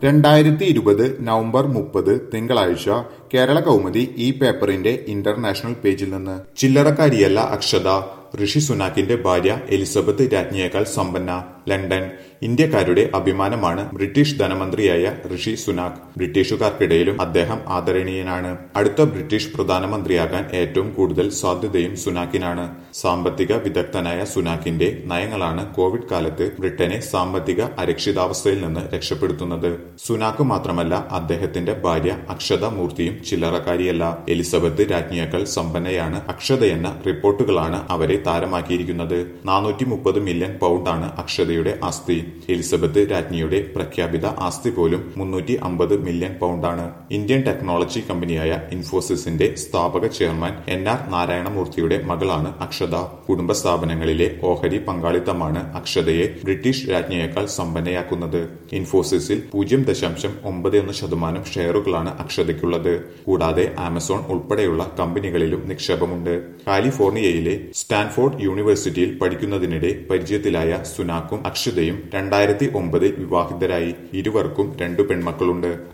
രണ്ടായിരത്തി ഇരുപത് നവംബർ മുപ്പത് തിങ്കളാഴ്ച കേരള കൗമുദി ഈ പേപ്പറിന്റെ ഇന്റർനാഷണൽ പേജിൽ നിന്ന് ചില്ലറക്കാരിയല്ല അക്ഷത ഋഷി സുനാക്കിന്റെ ഭാര്യ എലിസബത്ത് രാജ്ഞിയേക്കാൾ സമ്പന്ന ലണ്ടൻ ഇന്ത്യക്കാരുടെ അഭിമാനമാണ് ബ്രിട്ടീഷ് ധനമന്ത്രിയായ ഋഷി സുനാക് ബ്രിട്ടീഷുകാർക്കിടയിലും അദ്ദേഹം ആദരണീയനാണ് അടുത്ത ബ്രിട്ടീഷ് പ്രധാനമന്ത്രിയാകാൻ ഏറ്റവും കൂടുതൽ സാധ്യതയും സുനാക്കിനാണ് സാമ്പത്തിക വിദഗ്ധനായ സുനാക്കിന്റെ നയങ്ങളാണ് കോവിഡ് കാലത്ത് ബ്രിട്ടനെ സാമ്പത്തിക അരക്ഷിതാവസ്ഥയിൽ നിന്ന് രക്ഷപ്പെടുത്തുന്നത് സുനാക്ക് മാത്രമല്ല അദ്ദേഹത്തിന്റെ ഭാര്യ അക്ഷത മൂർത്തിയും ചില്ലറക്കാരിയല്ല എലിസബത്ത് രാജ്ഞിയേക്കാൾ സമ്പന്നയാണ് അക്ഷതയെന്ന റിപ്പോർട്ടുകളാണ് അവരെ താരമാക്കിയിരിക്കുന്നത് നാനൂറ്റി മുപ്പത് മില്യൺ പൗണ്ടാണ് അക്ഷതയുടെ ആസ്തി എലിസബത്ത് രാജ്ഞിയുടെ പ്രഖ്യാപിത ആസ്തി പോലും മുന്നൂറ്റി അമ്പത് മില്യൺ പൗണ്ടാണ് ഇന്ത്യൻ ടെക്നോളജി കമ്പനിയായ ഇൻഫോസിസിന്റെ സ്ഥാപക ചെയർമാൻ എൻ ആർ നാരായണമൂർത്തിയുടെ മകളാണ് അക്ഷത കുടുംബ സ്ഥാപനങ്ങളിലെ ഓഹരി പങ്കാളിത്തമാണ് അക്ഷതയെ ബ്രിട്ടീഷ് രാജ്ഞിയേക്കാൾ സമ്പന്നയാക്കുന്നത് ഇൻഫോസിസിൽ പൂജ്യം ദശാംശം ഒമ്പത് ഒന്ന് ശതമാനം ഷെയറുകളാണ് അക്ഷതയ്ക്കുള്ളത് കൂടാതെ ആമസോൺ ഉൾപ്പെടെയുള്ള കമ്പനികളിലും നിക്ഷേപമുണ്ട് കാലിഫോർണിയയിലെ സ്റ്റാൻഫോർഡ് യൂണിവേഴ്സിറ്റിയിൽ പഠിക്കുന്നതിനിടെ പരിചയത്തിലായ സുനാക്കും അക്ഷതയും രണ്ടായിരത്തി ഒമ്പതിൽ വിവാഹിതരായി ഇരുവർക്കും രണ്ടു പെൺമക്കളുണ്ട്